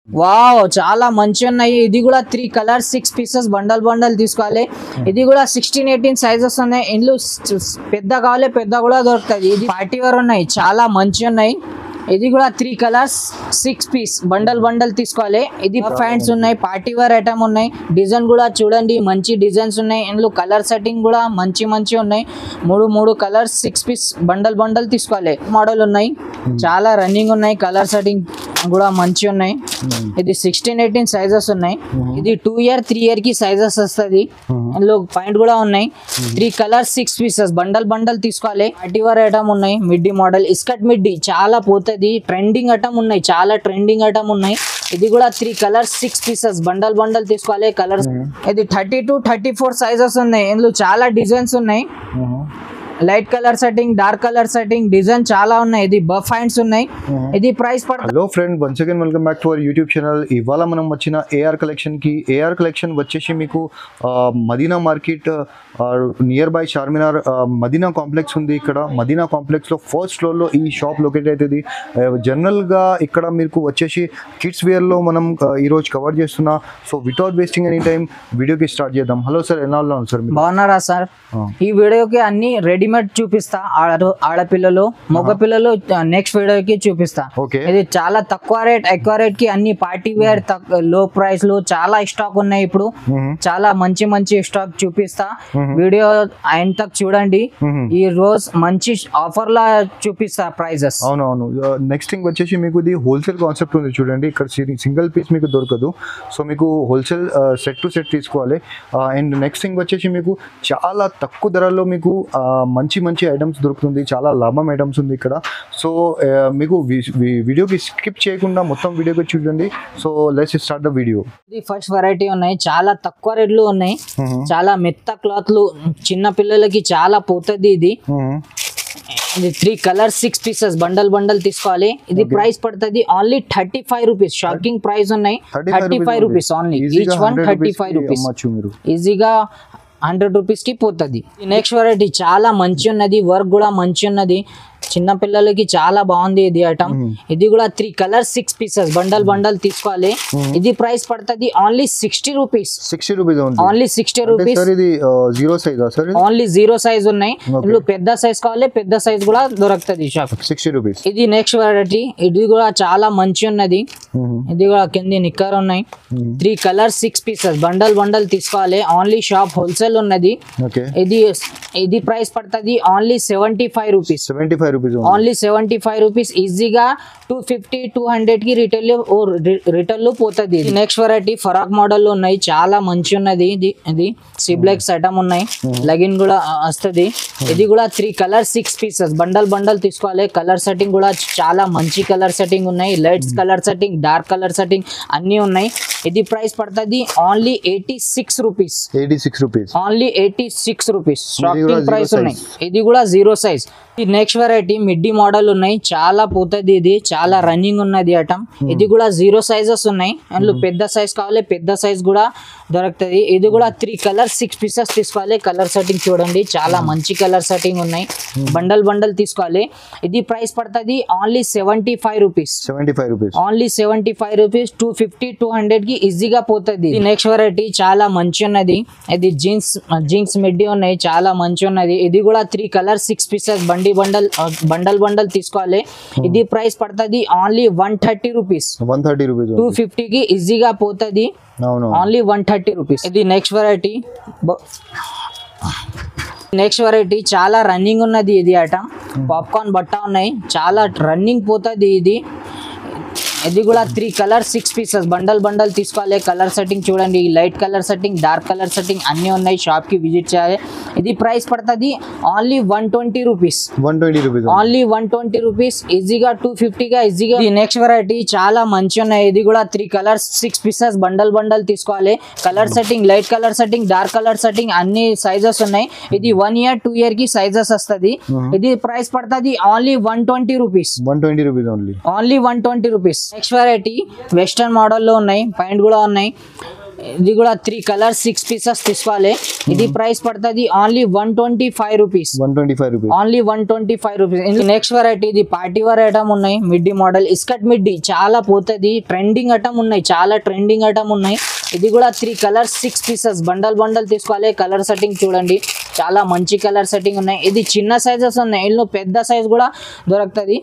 Wow చాలా మంచి ఉన్నాయి ఇది కూడా three colours six pieces bundle bundle తీసుకోవాలి ఇది కూడా సిక్స్టీన్ ఎయిటీన్ సైజెస్ ఉన్నాయి ఇందులో స్- పెద్ద కావాలి పెద్ద కూడా దొరుకుతుంది ఇది పార్టీ వేర్ ఉన్నాయి చాలా మంచి ఉన్నాయి ఇది కూడా three colours six piece bundle bundle తీసుకోవాలి ఇది ప్యాంట్స్ ఉన్నాయి పార్టీ వేర్ ఐటమ్ ఉన్నాయి డిజైన్ కూడా చూడండి మంచి డిజైన్స్ ఉన్నాయి ఇందులో కలర్ సెట్టింగ్ కూడా మంచి మంచి ఉన్నాయి మూడు మూడు colours six piece bundle bundle తీసుకోవాలి మోడల్ ఉన్నాయి చాలా రన్నింగ్ ఉన్నాయి కలర్ సెట్టింగ్ కూడా మంచి ఉన్నాయి ఇది సిక్స్టీన్ ఎయిటీన్ సైజెస్ ఉన్నాయి ఇది టూ ఇయర్ త్రీ ఇయర్ కి సైజెస్ వస్తుంది ఇందులో పాయింట్ కూడా ఉన్నాయి three colours six pieces bundle bundle తీసుకోవాలి అటివర్ ఐటమ్ ఉన్నాయి మిడ్డీ మోడల్ ఇస్కట్ మిడ్డీ చాలా పోతుంది ట్రెండింగ్ ఐటమ్ ఉన్నాయి చాలా ట్రెండింగ్ ఐటమ్ ఉన్నాయి ఇది కూడా three colours six pieces bundle bundle తీసుకోవాలి కలర్స్ ఇది thirty two thirty four sizes ఉన్నాయి ఇందులో చాలా డిజైన్స్ ఉన్నాయి light colour setting dark colour setting design చాలా ఉన్నాయి ఇది బఫ్ హ్యాండ్స్ ఉన్నాయి ఇది ప్రైస్ పడుతుంది hello friend once again welcome back to our YouTube channel ఇవాళ మనం వచ్చిన ఏఆర్ కలెక్షన్కి ఏఆర్ కలెక్షన్ వచ్చేసి మీకు ఆ, Madina market near by Charminar ఆ, మదీనా కాంప్లెక్స్ ఉంది ఇక్కడ మదీనా కాంప్లెక్స్లో ఫస్ట్ ఫ్లోర్లో ఈ షాప్ లొకేట్ అవుతుంది జనరల్గా ఇక్కడ మీకు వచ్చేసి కిడ్స్ వేర్లో మనం ఆ, ఈరోజు కవర్ చేస్తున్నా so without wasting any time వీడియోకి స్టార్ట్ చేద్దాం హలో సార్ ఎలా ఉన్నాను సార్ మీరు బాగున్నారా సార్ ఆ. ఈ వీడియోకి అన్ని రెడీమేడ్ చూపిస్తా ఆడ ఆడపిల్లలు మగ పిల్లలు నెక్స్ట్ వీడియోకి చూపిస్తా ఓకే ఇది చాలా తక్కువ రేట్ ఎక్కువ రేట్ కి అన్ని పార్టీ వేర్ లో ప్రైస్ లో చాలా స్టాక్ ఉన్నాయి ఇప్పుడు చాలా మంచి మంచి స్టాక్ చూపిస్తా వీడియో ఆయన తక్ చూడండి ఈ రోజు మంచి ఆఫర్ లా చూపిస్తా ప్రైజెస్ అవునవును నెక్స్ట్ థింగ్ వచ్చేసి మీకు ఇది హోల్సేల్ కాన్సెప్ట్ ఉంది చూడండి ఇక్కడ సింగిల్ పీస్ మీకు దొరకదు సో మీకు హోల్సేల్ సెట్ టు సెట్ తీసుకోవాలి అండ్ నెక్స్ట్ థింగ్ వచ్చేసి మీకు చాలా తక్కువ ధరల్లో మీకు ఆ, మంచి మంచి ఐటమ్స్ దొరుకుతుంది చాలా లాభం ఐటమ్స్ ఉంది ఇక్కడ సో మీకు వి- వి- వీడియోకి స్కిప్ చేయకుండా మొత్తం వీడియోకి చూడండి so let's start the video ఇది ఫస్ట్ వెరైటీ ఉన్నాయి చాలా తక్కువ రేట్లు ఉన్నాయి చాలా మెత్త క్లాత్లు చిన్న పిల్లలకి చాలా పోతుంది ఇది ఇది three colour six pieces bundle bundle తీసుకోవాలి ఇది ప్రైస్ పడుతుంది only thirty five rupees shocking price ఉన్నాయి thirty five rupees only each one thirty five rupees అమ్మచ్చు మీరు ఈజీగా హండ్రెడ్ రూపీస్ కి పోతుంది నెక్స్ట్ వెరైటీ చాలా మంచి ఉన్నది వర్క్ కూడా మంచి ఉన్నది చిన్న పిల్లలకి చాలా బాగుంది ఇది ఐటమ్ ఇది కూడా three colour six pieces bundle bundle తీసుకోవాలి ఇది ప్రైస్ పడుతుంది only sixty rupees sixty rupees ఉంది ఓన్లీ సిక్స్టీ రూపీస్ సార్ ఇది జీరో సైజా సార్ ఓన్లీ జీరో సైజ్ ఉన్నాయి ఇందులో పెద్ద సైజ్ కావాలి పెద్ద సైజ్ కూడా దొరుకుతుంది షాప్ సిక్స్టీ రూపీస్ ఇది నెక్స్ట్ వెరైటీ ఇది కూడా చాలా మంచి ఉన్నది ఇది కూడా కింది నిక్కర్ ఉన్నాయి three colour six pieces bundle bundle తీసుకోవాలి ఓన్లీ షాప్ హోల్సేల్ ఉన్నది ఓకే ఇది ఇది ప్రైస్ పడుతుంది only seventy five rupees seventy five rupees only seventy five rupees ఈజీగా టూ ఫిఫ్టీ టూ హండ్రెడ్ కి రిటైల్ రిటైల్ లో పోతుంది నెక్స్ట్ వెరైటీ ఫరాక్ మోడల్ లో ఉన్నాయి చాలా మంచి ఉన్నది ఇది ఇది సిబ్లెక్స్ ఐటమ్ ఉన్నాయి లగిన్ కూడా వస్తుంది ఇది కూడా three colour six pieces bundle bundle తీసుకోవాలి కలర్ సెట్టింగ్ కూడా చాలా మంచి కలర్ సెట్టింగ్ ఉన్నాయి lights colour setting dark colour setting అన్ని ఉన్నాయి ఇది ప్రైస్ పడుతుంది only eighty six rupees eighty six rupees only eighty six rupees కూడా షాపింగ్ zero ప్రైస్ size. ఉన్నాయి ఇది కూడా జీరో సైజ్ ఈ నెక్స్ట్ వెరైటీ మిడ్డీ మోడల్ ఉన్నాయి చాలా పోతుంది ఇది చాలా రన్నింగ్ ఉన్నది ఐటమ్ ఇది కూడా జీరో సైజెస్ ఉన్నాయి అందులో పెద్ద సైజ్ కావాలి పెద్ద సైజ్ కూడా దొరుకుతుంది ఇది కూడా త్రీ కలర్ సిక్స్ పీసెస్ తీసుకోవాలి కలర్ సెట్టింగ్ చూడండి చాలా మంచి కలర్ సెట్టింగ్ ఉన్నాయి బండల్ బండల్ తీసుకోవాలి ఇది ప్రైస్ పడుతుంది only seventy five rupees seventy five rupees only seventy five rupees two fifty two hundred కి ఈజీగా పోతుంది నెక్స్ట్ వెరైటీ చాలా మంచి ఉన్నది ఇది జీన్స్ జీన్స్ మిడ్డీ ఉన్నాయి చాలా మంచి ఉన్నది ఇది కూడా త్రీ కలర్ సిక్స్ పీసెస్ బండి బండల్ బండల్ బండల్ తీసుకోవాలి ఇది ప్రైస్ పడుతుంది only one thirty rupees one thirty rupees two ఫిఫ్టీకి ఈజీగా పోతుంది అవును ఓన్లీ వన్ థర్టీ రూపీస్ ఇది నెక్స్ట్ వెరైటీ నెక్స్ట్ వెరైటీ చాలా రన్నింగ్ ఉన్నది ఇది ఐటమ్ పాప్కార్న్ బట్ట ఉన్నాయి చాలా రన్నింగ్ పోతుంది ఇది ఇది కూడా three colour six pieces bundle bundle తీసుకోవాలి కలర్ సెట్టింగ్ చూడండి light colour setting dark colour setting అన్నీ ఉన్నాయి షాప్కి విజిట్ చేయాలి ఇది ప్రైస్ పడుతుంది only one twenty rupees one twenty rupees only one twenty rupees ఈజీగా టూ ఫిఫ్టీగా ఈజీగా ఈ నెక్స్ట్ వెరైటీ చాలా మంచి ఉన్నాయి ఇది కూడా three colours six pieces bundle bundle తీసుకోవాలి colour setting light colour setting dark colour setting అన్ని సైజెస్ ఉన్నాయి ఇది వన్ ఇయర్ టూ ఇయర్ కి సైజెస్ వస్తుంది ఇది ప్రైస్ పడుతుంది only one twenty rupees one twenty rupees only only one twenty rupees next variety western మోడల్లో ఉన్నాయి పాయింట్ కూడా ఉన్నాయి ఇది కూడా త్రీ కలర్స్ సిక్స్ పీసెస్ తీసుకోవాలి ఇది ప్రైస్ పడుతుంది only one twenty five rupees one twenty five rupees only one twenty five rupees next variety ఇది పార్టీ వేర్ ఐటమ్ ఉన్నాయి మిడ్డీ మోడల్ ఇస్కట్ మిడ్డీ చాలా పోతుంది ట్రెండింగ్ ఐటమ్ ఉన్నాయి చాలా ట్రెండింగ్ ఐటమ్ ఉన్నాయి ఇది కూడా three colours six pieces bundle bundle తీసుకోవాలి కలర్ సెట్టింగ్ చూడండి చాలా మంచి కలర్ సెట్టింగ్ ఉన్నాయి ఇది చిన్న సైజెస్ ఉన్నాయి ఇందులో పెద్ద సైజ్ కూడా దొరుకుతుంది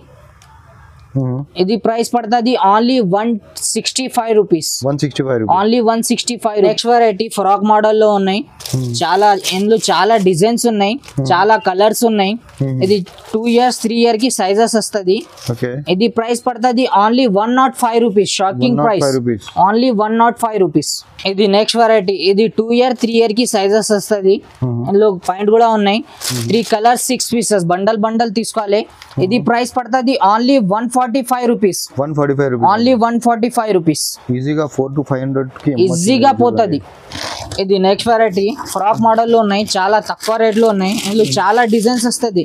ఇది ప్రైస్ పడుతుంది only one sixty five rupees one sixty five rupees only one sixty five next variety frock model లో ఉన్నాయి చాలా ఇందులో చాలా డిజైన్స్ ఉన్నాయి చాలా కలర్స్ ఉన్నాయి ఇది టూ ఇయర్స్ త్రీ ఇయర్ కి సైజెస్ వస్తుంది ఓకే ఇది ప్రైస్ పడుతుంది only one not five rupees shocking price rupees only one not five rupees ఇది నెక్స్ట్ వెరైటీ ఇది టూ ఇయర్ త్రీ ఇయర్ కి సైజెస్ వస్తుంది ఇందులో పాయింట్ కూడా ఉన్నాయి three colours six pieces bundle bundle తీసుకోవాలి ఇది ప్రైస్ పడుతుంది only one forty five rupees one forty five rupees only one forty five rupees ఈజీగా ఫోర్ టు ఫైవ్ హండ్రెడ్ కి ఈజీగా పోతుంది ఇది నెక్స్ట్ వెరైటీ ఫ్రాక్ మోడల్లో ఉన్నాయి చాలా తక్కువ రేట్లో ఉన్నాయి ఇందులో చాలా డిజైన్స్ వస్తుంది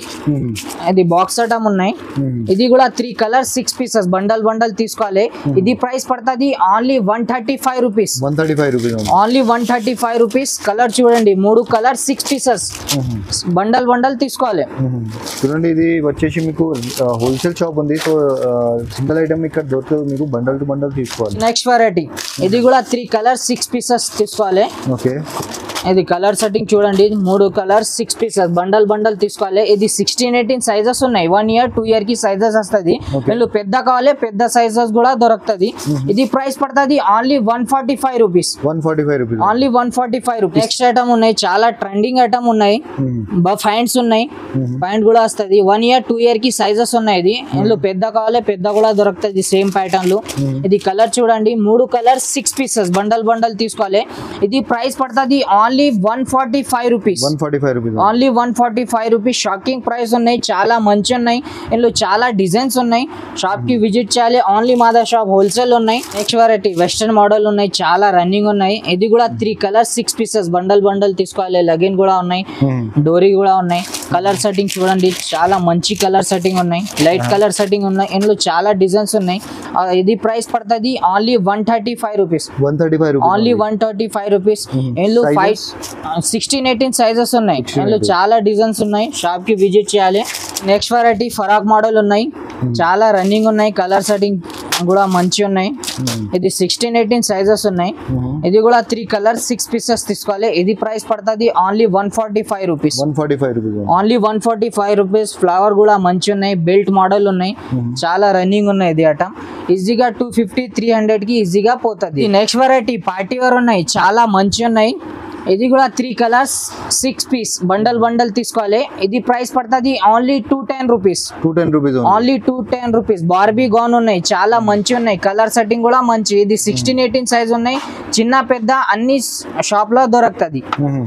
ఇది బాక్స్ ఐటమ్ ఉన్నాయి ఇది కూడా three colours six pieces bundle bundle తీసుకోవాలి ఇది ప్రైస్ పడుతుంది only one thirty five rupees one thirty five rupees only one thirty five rupees colour చూడండి మూడు colour six pieces bundle bundle తీసుకోవాలి చూడండి ఇది వచ్చేసి మీకు హోల్సేల్ షాప్ ఉంది సో సింగిల్ ఐటమ్ ఇక్కడ దొరకదు మీకు బండల్ టు బండల్ తీసుకోవాలి నెక్స్ట్ వెరైటీ ఇది కూడా త్రీ కలర్ సిక్స్ పీసెస్ తీసుకోవాలి ఓకే ఇది కలర్ సెట్టింగ్ చూడండి మూడు colours six pieces bundle bundle తీసుకోవాలి ఇది సిక్స్టీన్ ఎయిటీన్ సైజెస్ ఉన్నాయి వన్ ఇయర్ టూ ఇయర్ కి సైజెస్ వస్తుంది Okay. వీళ్ళు పెద్ద కావాలి పెద్ద సైజెస్ కూడా దొరుకుతుంది ఇది ప్రైస్ పడుతుంది only one forty five rupees one forty five rupees only one forty five rupees next item ఉన్నాయి చాలా ట్రెండింగ్ ఐటమ్ ఉన్నాయి బఫ్ హ్యాండ్స్ ఉన్నాయి ప్యాంట్ కూడా వస్తుంది వన్ ఇయర్ టూ ఇయర్ కి సైజెస్ ఉన్నాయి ఇది ఇందులో పెద్ద కావాలి పెద్ద కూడా దొరుకుతుంది సేమ్ ప్యాటర్న్లు ఇది కలర్ చూడండి మూడు colour six pieces bundle bundle తీసుకోవాలి ఇది ప్రైస్ పడుతుంది only one forty five rupees one forty five rupees only one forty five rupees shocking price ఉన్నాయి చాలా మంచి ఉన్నాయి ఇందులో చాలా డిజైన్స్ ఉన్నాయి షాప్ కి విజిట్ చేయాలి ఓన్లీ మాదా షాప్ హోల్సేల్ ఉన్నాయి నెక్స్ట్ వెరైటీ వెస్టర్న్ మోడల్ ఉన్నాయి చాలా రన్నింగ్ ఉన్నాయి ఇది కూడా three colours six pieces bundle bundle తీసుకోవాలి లగిన్ కూడా ఉన్నాయి డోరీ కూడా ఉన్నాయి కలర్ సెట్టింగ్ చూడండి చాలా మంచి కలర్ సెట్టింగ్ ఉన్నాయి లైట్ కలర్ సెట్టింగ్ ఉన్నాయి ఇందులో చాలా డిజైన్స్ ఉన్నాయి ఆ, ఇది ప్రైస్ పడుతుంది only one thirty five rupees one thirty five rupees only one thirty five rupees ఇందులో ఫైవ్ సిక్స్టీన్ ఎయిటీన్ సైజెస్ ఉన్నాయి ఇందులో చాలా డిజైన్స్ ఉన్నాయి షాప్ కి విజిట్ చేయాలి నెక్స్ట్ వెరైటీ ఫరాక్ మోడల్ ఉన్నాయి చాలా రన్నింగ్ ఉన్నాయి కలర్ సెట్టింగ్ కూడా మంచి ఉన్నాయి ఇది సిక్స్టీన్ ఎయిటీన్ సైజెస్ ఉన్నాయి ఇది కూడా త్రీ కలర్స్ సిక్స్ పీసెస్ తీసుకోవాలి ఇది ప్రైస్ పడుతుంది only one forty five rupees one forty five rupees only one forty five rupees flower కూడా మంచి ఉన్నాయి బెల్ట్ మోడల్ ఉన్నాయి చాలా రన్నింగ్ ఉన్నాయి ఇది అట ఈజీగా టూ ఫిఫ్టీ త్రీ హండ్రెడ్ కి ఈజీగా పోతుంది నెక్స్ట్ వెరైటీ పార్టీ వేర్ ఉన్నాయి చాలా మంచి ఉన్నాయి ఇది కూడా three colours six piece bundle bundle తీసుకోవాలి ఇది ప్రైస్ పడుతుంది only two ten rupees two ten rupees only two ten rupees Barbie gown ఉన్నాయి చాలా మంచి ఉన్నాయి కలర్ సెట్టింగ్ కూడా మంచి ఇది సిక్స్టీన్ ఎయిటీన్ సైజ్ ఉన్నాయి చిన్న పెద్ద అన్ని షాప్ లో దొరుకుతుంది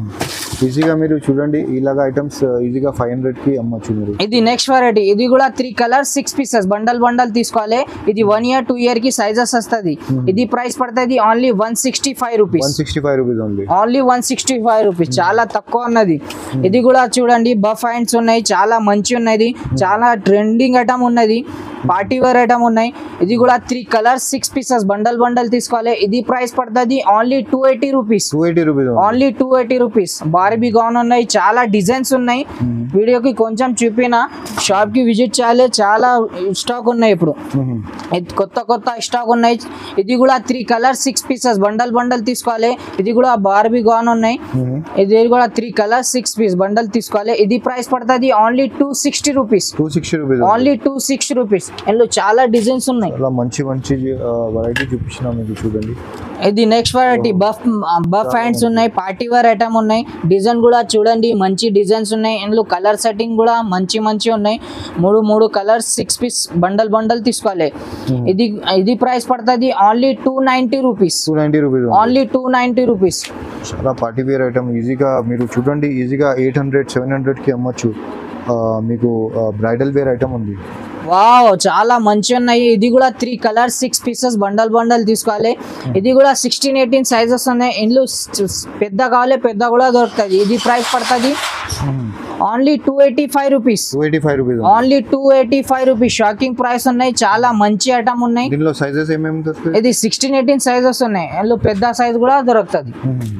ఈజీగా మీరు చూడండి ఇలాగ ఐటమ్స్ ఈజీగా ఫైవ్ హండ్రెడ్ కి అమ్మొచ్చు మీరు ఇది నెక్స్ట్ వెరైటీ ఇది కూడా three colour six pieces bundle bundle తీసుకోవాలి ఇది వన్ ఇయర్ టూ ఇయర్ కి సైజెస్ వస్తుంది ఇది ప్రైస్ పడుతుంది only one sixty five rupees one sixty five rupees only only one sixty five rupees చాలా తక్కువ ఉన్నది ఇది కూడా చూడండి బఫ్ హ్యాండ్స్ ఉన్నాయి చాలా మంచి ఉన్నది చాలా ట్రెండింగ్ ఐటమ్ ఉన్నది పార్టీ వేర్ ఐటమ్ ఉన్నాయి ఇది కూడా three colours six pieces bundle bundle తీసుకోవాలి ఇది ప్రైస్ పడుతుంది only two eighty rupees two eighty rupees only two eighty rupees Barbie gown ఉన్నాయి చాలా డిజైన్స్ ఉన్నాయి వీడియోకి కొంచెం చూపిన షాప్ కి విజిట్ చేయాలి చాలా స్టాక్ ఉన్నాయి ఇప్పుడు ఇది కొత్త కొత్త స్టాక్ ఉన్నాయి ఇది కూడా three colour six pieces bundle bundle తీసుకోవాలి ఇది కూడా బార్బీ గౌన్ ఉన్నాయి ఇది కూడా three colour six piece bundle తీసుకోవాలి ఇది ప్రైస్ పడుతుంది only two sixty rupees two sixty rupees only two sixty rupees ఇందులో చాలా డిజైన్స్ ఉన్నాయి చాలా మంచి మంచి వెరైటీ చూపించిన మీకు చూడండి ఇది next variety puff puff hands ఉన్నాయి పార్టీ వేర్ ఐటమ్ ఉన్నాయి డిజైన్ కూడా చూడండి మంచి డిజైన్స్ ఉన్నాయి ఇందులో కలర్ సెట్టింగ్ కూడా మంచి మంచి ఉన్నాయి మూడు మూడు colours six piece bundle bundle తీసుకోవాలి ఇది ఇది ప్రైస్ పడుతుంది only two ninety rupees two ninety rupees only two ninety rupees చాలా పార్టీ వేర్ ఐటమ్ ఈజీగా మీరు చూడండి ఈజీగా ఎయిట్ హండ్రెడ్ సెవెన్ హండ్రెడ్కి అమ్మొచ్చు ఆ, మీకు బ్రైడల్ వేర్ ఐటమ్ ఉంది వావ్ చాలా మంచి ఉన్నాయి ఇది కూడా three colours six pieces bundle bundle తీసుకోవాలి ఇది కూడా సిక్స్టీన్ ఎయిటీన్ సైజెస్ ఉన్నాయి ఇందులో స్- పెద్ద కావాలి పెద్ద కూడా దొరుకుతుంది ఇది ప్రైస్ పడుతుంది only two eighty five rupees two eighty five rupees only two eighty five rupees shocking price ఉన్నాయి చాలా మంచి ఐటమ్ ఉన్నాయి దీనిలో సైజెస్ ఏమేమి దొరుకుతాయి ఇది సిక్స్టీన్ ఎయిటీన్ సైజెస్ ఉన్నాయి అందులో పెద్ద సైజ్ కూడా దొరుకుతుంది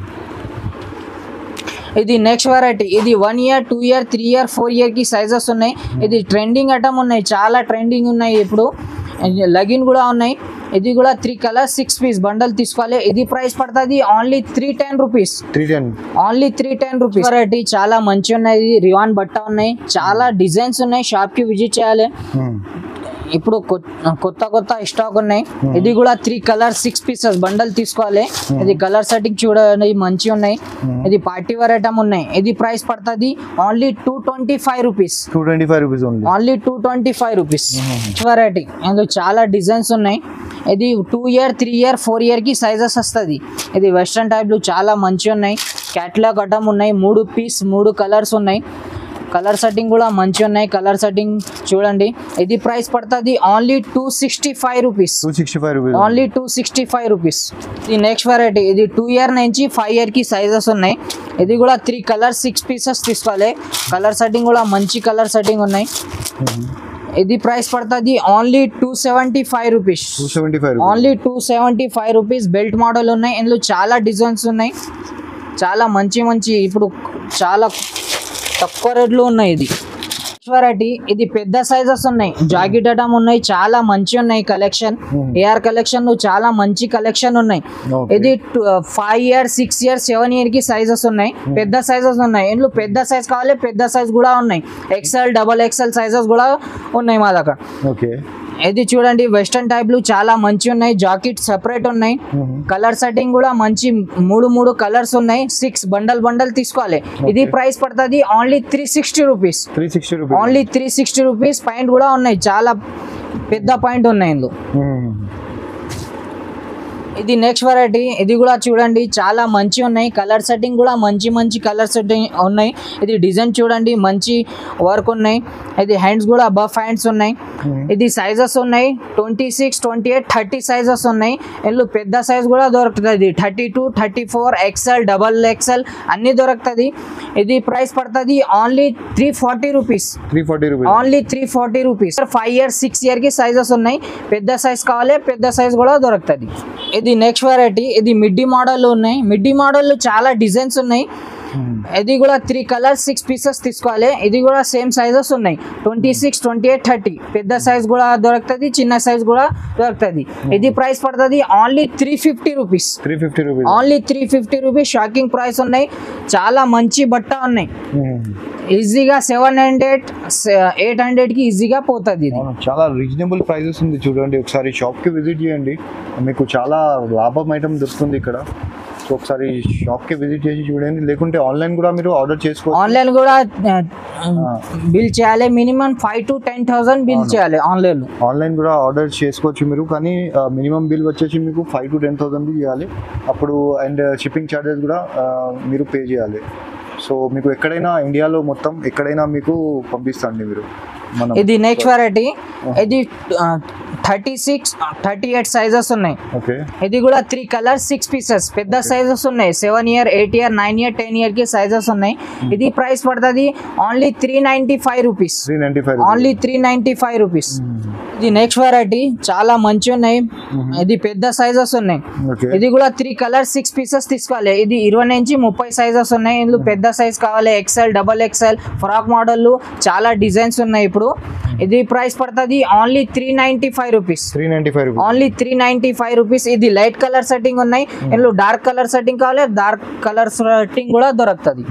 ఇది నెక్స్ట్ వెరైటీ ఇది one year two year three year four year కి సైజెస్ ఉన్నాయి ఇది ట్రెండింగ్ ఐటమ్ ఉన్నాయి చాలా ట్రెండింగ్ ఉన్నాయి ఇప్పుడు లగిన్ కూడా ఉన్నాయి ఇది కూడా three colour six piece bundle తీసుకోవాలి ఇది ప్రైస్ పడుతుంది only three ten rupees three ten only three ten rupees variety చాలా మంచి ఉన్నాయి రివాన్ బట్ట ఉన్నాయి చాలా డిజైన్స్ ఉన్నాయి షాప్ కి విజిట్ చేయాలి ఇప్పుడు కొ- కొత్త కొత్త స్టాక్ ఉన్నాయి ఇది కూడా three colour six pieces bundle తీసుకోవాలి ఇది కలర్ సెట్టింగ్ చూడండి మంచి ఉన్నాయి ఇది పార్టీ వేర్ ఐటమ్ ఉన్నాయి ఇది ప్రైస్ పడుతుంది only two twenty five rupees two twenty five rupees only only two twenty five rupees variety ఇందులో చాలా డిజైన్స్ ఉన్నాయి ఇది two year three year four year కి సైజెస్ వస్తుంది ఇది వెస్ట్రన్ టైప్లు చాలా మంచి ఉన్నాయి క్యాట్లాగ్ ఐటమ్ ఉన్నాయి మూడు పీస్ మూడు కలర్స్ ఉన్నాయి కలర్ సెట్టింగ్ కూడా మంచి ఉన్నాయి కలర్ సెట్టింగ్ చూడండి ఇది ప్రైస్ పడుతుంది only two sixty five rupees two sixty five rupees only two sixty five rupees ఇది నెక్స్ట్ వెరైటీ ఇది టూ ఇయర్ నుంచి ఫైవ్ ఇయర్ కి సైజెస్ ఉన్నాయి ఇది కూడా త్రీ కలర్ సిక్స్ పీసెస్ తీసుకోవాలి కలర్ సెట్టింగ్ కూడా మంచి కలర్ సెట్టింగ్ ఉన్నాయి ఇది ప్రైస్ పడుతుంది only two seventy five rupees two seventy five only two seventy five rupees belt model ఉన్నాయి ఇందులో చాలా డిజైన్స్ ఉన్నాయి చాలా మంచి మంచి ఇప్పుడు చాలా తక్కువ రేట్లో ఉన్నాయి ఇది వెరైటీ ఇది పెద్ద సైజెస్ ఉన్నాయి జాకెట్ ఐటమ్ ఉన్నాయి చాలా మంచి ఉన్నాయి కలెక్షన్ ఏఆర్ కలెక్షన్ చాలా మంచి కలెక్షన్ ఉన్నాయి Okay. ఇది five year six year seven year కి సైజెస్ ఉన్నాయి పెద్ద సైజెస్ ఉన్నాయి ఇందులో పెద్ద సైజ్ కావాలి పెద్ద సైజ్ కూడా ఉన్నాయి ఎక్సెల్ డబల్ ఎక్సెల్ సైజెస్ కూడా ఉన్నాయి మా దగ్గర ఓకే ఇది చూడండి వెస్టర్న్ టైప్లు చాలా మంచి ఉన్నాయి జాకెట్ సెపరేట్ ఉన్నాయి కలర్ సెట్టింగ్ కూడా మంచి మూడు మూడు కలర్స్ ఉన్నాయి సిక్స్ బండల్ బండల్ తీసుకోవాలి ఇది ప్రైస్ పడుతుంది only three sixty rupees three sixty rupees only three sixty rupees point కూడా ఉన్నాయి చాలా పెద్ద పాయింట్ ఉన్నాయి ఇందులో ఇది నెక్స్ట్ వెరైటీ ఇది కూడా చూడండి చాలా మంచి ఉన్నాయి కలర్ సెట్టింగ్ కూడా మంచి మంచి కలర్ సెట్టింగ్ ఉన్నాయి ఇది డిజైన్ చూడండి మంచి వర్క్ ఉన్నాయి ఇది హ్యాండ్స్ కూడా బఫ్ హ్యాండ్స్ ఉన్నాయి ఇది సైజెస్ ఉన్నాయి twenty six twenty eight thirty sizes ఉన్నాయి ఇందులో పెద్ద సైజ్ కూడా దొరుకుతుంది thirty two thirty four XL double XL అన్నీ దొరుకుతుంది ఇది ప్రైస్ పడుతుంది only three forty rupees three forty rupees only three forty rupees five year six year కి సైజెస్ ఉన్నాయి పెద్ద సైజ్ కావాలి పెద్ద సైజ్ కూడా దొరుకుతుంది ఇది నెక్స్ట్ వెరైటీ ఇది మిడ్డీ మోడల్ ఉన్నాయి మిడ్డీ మోడల్ చాలా డిజైన్స్ ఉన్నాయి ఇది కూడా త్రీ కలర్స్ సిక్స్ పీసెస్ తీసుకోవాలి ఇది కూడా సేమ్ సైజెస్ ఉన్నాయి twenty six twenty eight thirty పెద్ద సైజ్ కూడా దొరుకుతుంది చిన్న సైజ్ కూడా దొరుకుతుంది ఇది ప్రైస్ పడుతుంది only three fifty rupees three fifty rupees only three fifty rupees shocking price ఉన్నాయి చాలా మంచి బట్ట ఉన్నాయి ఈజీగా సెవెన్ హండ్రెడ్ ఎయిట్ హండ్రెడ్కి ఈజీగా పోతుంది ఇది అవును చాలా రీజనబుల్ ప్రైజెస్ ఉంది చూడండి ఒకసారి షాప్కి విజిట్ చేయండి మీకు చాలా లాభం ఐటమ్ దొరుకుతుంది ఇక్కడ సో ఒకసారి షాప్కి విజిట్ చేసి చూడండి లేకుంటే ఆన్లైన్ కూడా మీరు ఆర్డర్ చేసుకోవచ్చు ఆన్లైన్ కూడా బిల్ చేయాలి minimum five to ten thousand bill చేయాలి ఆన్లైన్ ఆన్లైన్ కూడా ఆర్డర్ చేసుకోవచ్చు మీరు కానీ మినిమం బిల్ వచ్చేసి మీకు ఫైవ్ టు టెన్ థౌసండ్ చేయాలి అప్పుడు అండ్ షిప్పింగ్ ఛార్జెస్ కూడా ఆ, మీరు పే చేయాలి సో మీకు ఎక్కడైనా ఇండియాలో మొత్తం ఎక్కడైనా మీకు పంపిస్తాండి మీరు మనం ఇది నెక్స్ట్ వెరైటీ ఇది thirty six thirty eight sizes ఉన్నాయి ఓకే ఇది కూడా త్రీ కలర్స్ సిక్స్ పీసెస్ పెద్ద సైజెస్ ఉన్నాయి seven year eight year nine year ten year కి సైజెస్ ఉన్నాయి ఇది ప్రైస్ పడుతుంది only three ninety five rupees three ninety five only three ninety five rupees ఇది నెక్స్ట్ వెరైటీ చాలా మంచి ఉన్నాయి ఇది పెద్ద సైజెస్ ఉన్నాయి ఓకే ఇది కూడా త్రీ కలర్ సిక్స్ పీసెస్ తీసుకోవాలి ఇది ఇరవై నుంచి ముప్పై సైజెస్ ఉన్నాయి ఇందులో పెద్ద సైజ్ కావాలి XL double XL frock model చాలా డిజైన్స్ ఉన్నాయి ఇప్పుడు ఇది ప్రైస్ పడుతుంది only three ninety five rupees three ninety five rupees only three ninety five rupees ఇది లైట్ కలర్ సెట్టింగ్ ఉన్నాయి ఇందులో డార్క్ కలర్ సెట్టింగ్ కావాలి డార్క్ కలర్ సెట్టింగ్ కూడా దొరుకుతుంది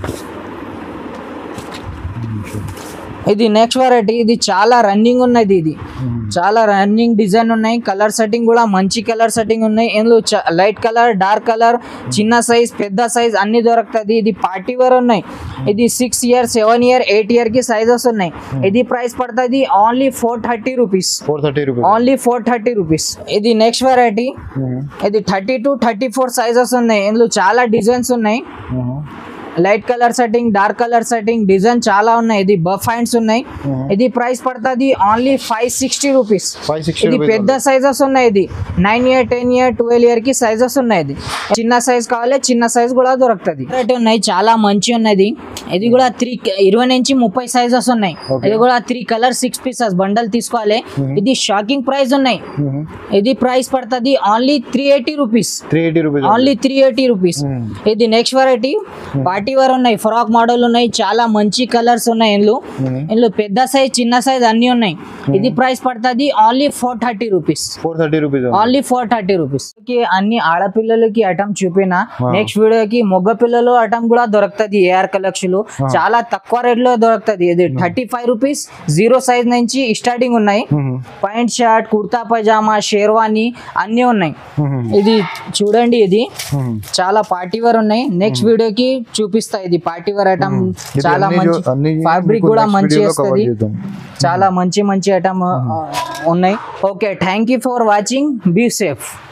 ఇది నెక్స్ట్ వెరైటీ ఇది చాలా రన్నింగ్ ఉన్నది ఇది చాలా రన్నింగ్ డిజైన్ ఉన్నాయి కలర్ సెట్టింగ్ కూడా మంచి కలర్ సెట్టింగ్ ఉన్నాయి ఇందులో లైట్ కలర్ డార్క్ కలర్ చిన్న సైజ్ పెద్ద సైజ్ అన్ని దొరుకుతుంది ఇది పార్టీ వేర్ ఉన్నాయి ఇది six year seven year eight year కి సైజెస్ ఉన్నాయి ఇది ప్రైస్ పడుతుంది only four thirty rupees four thirty rupees only four thirty rupees ఇది నెక్స్ట్ వెరైటీ ఇది thirty two thirty four sizes ఉన్నాయి ఇందులో చాలా డిజైన్స్ ఉన్నాయి light colour setting dark colour setting design చాలా ఉన్నాయి ఇది బఫ్ హ్యాండ్స్ ఉన్నాయి ఇది ప్రైస్ పడుతుంది only five sixty rupees five sixty ఇది పెద్ద సైజెస్ ఉన్నాయి ఇది nine year ten year twelve year కి సైజెస్ ఉన్నాయి ఇది చిన్న సైజ్ కావాలి చిన్న సైజ్ కూడా దొరుకుతుంది రేట్ ఉన్నాయి చాలా మంచి ఉన్నది ఇది కూడా త్రీ ఇరవై నుంచి ముప్పై సైజెస్ ఉన్నాయి Okay. ఇది కూడా three colour six pieces bundle తీసుకోవాలి ఇది షాకింగ్ ప్రైస్ ఉన్నాయి ఇది ప్రైస్ పడుతుంది only three eighty rupees three eighty rupees only three eighty rupees Hmm. ఇది నెక్స్ట్ వెరైటీ పార్టీ వేర్ ఉన్నాయి ఫ్రాక్ మోడల్ ఉన్నాయి చాలా మంచి కలర్స్ ఉన్నాయి ఇందులో ఇందులో పెద్ద సైజ్ చిన్న సైజ్ అన్ని ఉన్నాయి ఇది ప్రైస్ పడుతుంది only four thirty rupees four thirty rupees only four thirty rupees అన్ని ఆడపిల్లలకి ఐటమ్ చూపిన Wow. నెక్స్ట్ వీడియోకి మొగ్గ పిల్లలు ఐటమ్ కూడా దొరుకుతుంది ఏఆర్ కలెక్షన్ చాలా తక్కువ రేట్ లో దొరుకుతుంది ఇది thirty five rupees zero size నుంచి స్టార్టింగ్ ఉన్నాయి point shirt kurta pyjama sherwani అన్ని ఉన్నాయి ఇది చూడండి ఇది చాలా పార్టీ వేర్ ఉన్నాయి నెక్స్ట్ వీడియోకి చూపిస్తా ఇది పార్టీ వేర్ ఐటమ్ చాలా మంచి ఫ్యాబ్రిక్ కూడా మంచి వస్తుంది చాలా మంచి మంచి ఐటమ్ ఉన్నాయి okay thank you for watching be safe